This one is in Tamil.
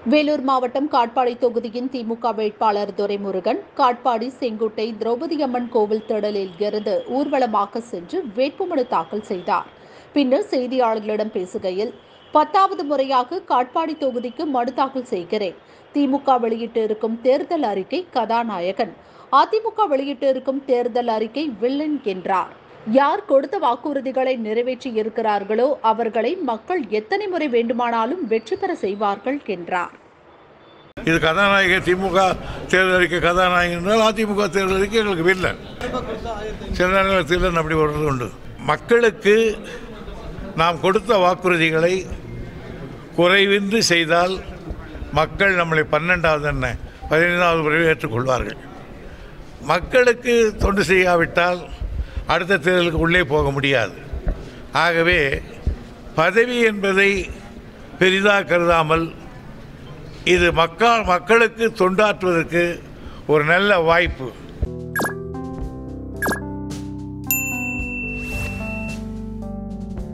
வேலூர் மாவட்டம் காட்பாடி தொகுதியின் திமுக வேட்பாளர் துரைமுருகன் காட்பாடி செங்குட்டை திரௌபதி அம்மன் கோவில் திடலில் இருந்து ஊர்வலமாக சென்று வேட்புமனு தாக்கல் செய்தார் பின்னர் செய்தியாளர்களிடம் பேசுகையில் பத்தாவது முறையாக காட்பாடி தொகுதிக்கு மனு தாக்கல் செய்கிறேன் திமுக வெளியிட்டு இருக்கும் தேர்தல் அறிக்கை கதாநாயகன் அதிமுக வெளியிட்டு இருக்கும் தேர்தல் அறிக்கை வில்லன் என்றார் யார் கொடுத்த வாக்குறுதிகளை நிறைவேற்றி இருக்கிறார்களோ அவர்களை மக்கள் எத்தனை முறை வேண்டுமானாலும் வெற்றி பெற செய்வார்கள் என்றார் இது கதாநாயகன் திமுக தேர்தல் அறிக்கை கதாநாயகன் என்றால் அதிமுக தேர்தல் அறிக்கை எங்களுக்கு வில்லன் சில நேரங்களில் தில்லன் அப்படி வருவது உண்டு மக்களுக்கு நாம் கொடுத்த வாக்குறுதிகளை குறைவின்றி செய்தால் மக்கள் நம்மளை பன்னெண்டாவது என்ன பதினைந்தாவது முறை ஏற்றுக்கொள்வார்கள் மக்களுக்கு தொண்டு செய்யாவிட்டால் அடுத்த தேர்தலுக்கு உள்ளே போக முடியாது ஆகவே பதவி என்பதை பெரிதாக கருதாமல் இது மக்கள் மக்களுக்கு தொண்டாற்றுவதற்கு ஒரு நல்ல வாய்ப்பு